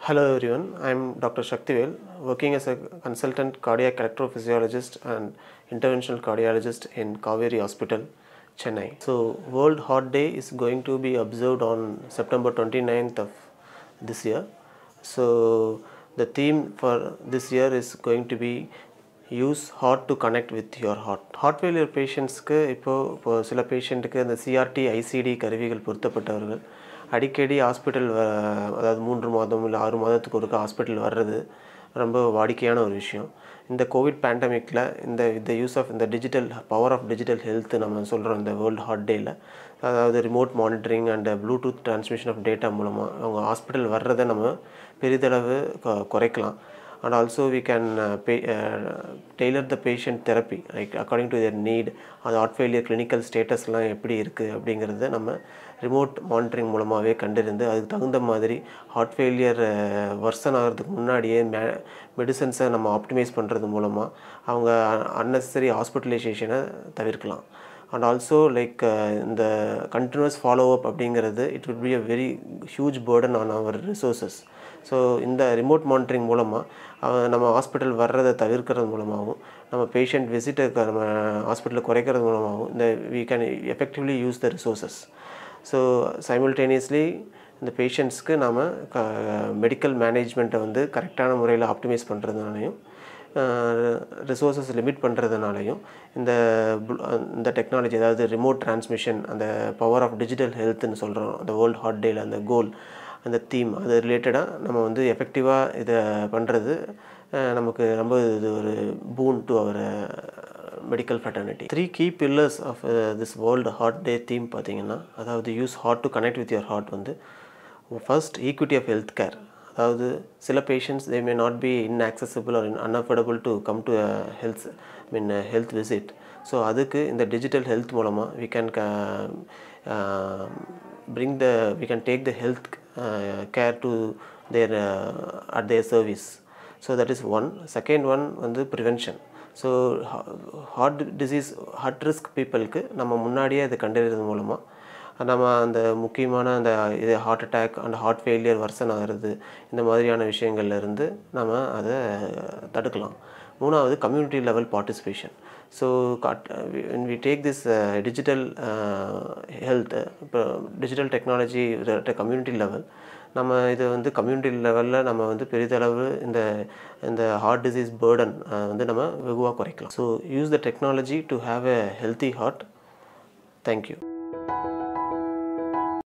Hello everyone, I am Dr. Shaktivel, working as a consultant cardiac electrophysiologist and interventional cardiologist in Kaveri Hospital, Chennai. So, World Heart Day is going to be observed on September 29th of this year. So, the theme for this year is going to be use heart to connect with your heart heart failure பேஷண்ட்ஸ்க்கு இப்போது இப்போ சில பேஷண்ட்டுக்கு இந்த CRT ICT கருவிகள் பொருத்தப்பட்டவர்கள் அடிக்கடி hospital வ அதாவது மூன்று மாதம் இல்லை ஆறு மாதத்துக்கு ஒருக்கா ஹாஸ்பிட்டல் வர்றது ரொம்ப வாடிக்கையான ஒரு விஷயம் இந்த கோவிட் பேண்டமிக்கில் இந்த இந்த யூஸ் ஆஃப் இந்த digital power of digital health நம்ம சொல்கிறோம் இந்த வேர்ல்டு ஹார்ட் டேயில் அதாவது remote monitoring and Bluetooth transmission of data மூலமாக அவங்க ஹாஸ்பிட்டல் வர்றதை நம்ம பெரிதளவு கொ- குறைக்கலாம் and also we can uh, pay, uh, tailor the patient therapy like according to their need அது ஹார்ட் ஃபெயிலியர் கிளினிக்கல் ஸ்டேட்டஸ்லாம் எப்படி இருக்குது அப்படிங்கிறத நம்ம ரிமோட் மானிட்டரிங் மூலமாகவே கண்டறிந்து அதுக்கு தகுந்த மாதிரி ஹார்ட் ஃபெயிலியர் வர்சன் ஆகிறதுக்கு முன்னாடியே மே மெடிசன்ஸை நம்ம ஆப்டிமைஸ் பண்ணுறது மூலமாக அவங்க அன்னெசரி ஹாஸ்பிட்டலைசேஷனை தவிர்க்கலாம் அண்ட் ஆல்சோ லைக் இந்த கண்டினியூஸ் ஃபாலோ அப் அப்படிங்கிறது it would be a very huge burden on our resources so இந்த ரிமோட் மானிட்டரிங் மூலமாக நம்ம ஹாஸ்பிட்டல் வர்றதை தவிர்க்கிறது மூலமாகவும் நம்ம பேஷண்ட் விசிட்டை நம்ம ஹாஸ்பிட்டலில் குறைக்கிறது மூலமாகவும் இந்த we can effectively use the resources so simultaneously இந்த பேஷண்ட்ஸ்க்கு நாம் க மெடிக்கல் மேனேஜ்மெண்ட்டை வந்து கரெக்டான முறையில் ஆப்டிமைஸ் பண்ணுறதுனாலையும் ரிசோர்ஸஸ் லிமிட் பண்ணுறதுனாலையும் இந்த bl- இந்த டெக்னாலஜி அதாவது ரிமோட் டிரான்ஸ்மிஷன் அந்த பவர் ஆஃப் டிஜிட்டல் ஹெல்த்னு சொல்கிறோம் அந்த வேர்ல்ட் ஹார்ட் டேயில் அந்த கோல் அந்த தீம் அது ரிலேட்டடாக நம்ம வந்து எஃபெக்டிவாக இதை பண்ணுறது நமக்கு ரொம்ப இது ஒரு boon to our medical fraternity three key pillars of this world heart day theme பார்த்தீங்கன்னா அதாவது use heart to connect with your heart வந்து first equity of health care அதாவது சில patients they may not be inaccessible or unaffordable to come to health mean health visit so அதுக்கு இந்த digital health மூலமாக we can bring the we can take the health uh, care to their uh, at their service so that is one second one வந்து prevention so heart disease heart risk பீப்புளுக்கு நம்ம முன்னாடியே அதை கண்டறிறது மூலமாக நம்ம அந்த முக்கியமான அந்த இது heart attack and heart failure worsen ஆகிறது இந்த மாதிரியான விஷயங்கள்ல இருந்து நம்ம அதை தடுக்கலாம் மூணாவது community level participation so we take this digital health இப்போ டிஜிட்டல் டெக்னாலஜி கம்யூனிட்டி லெவல் நம்ம இதை வந்து கம்யூனிட்டி லெவலில் நம்ம வந்து பெரிதளவு இந்த இந்த ஹார்ட் டிசீஸ் பேர்டன் வந்து நம்ம வெகுவாக குறைக்கலாம் so use the technology to have a healthy heart thank you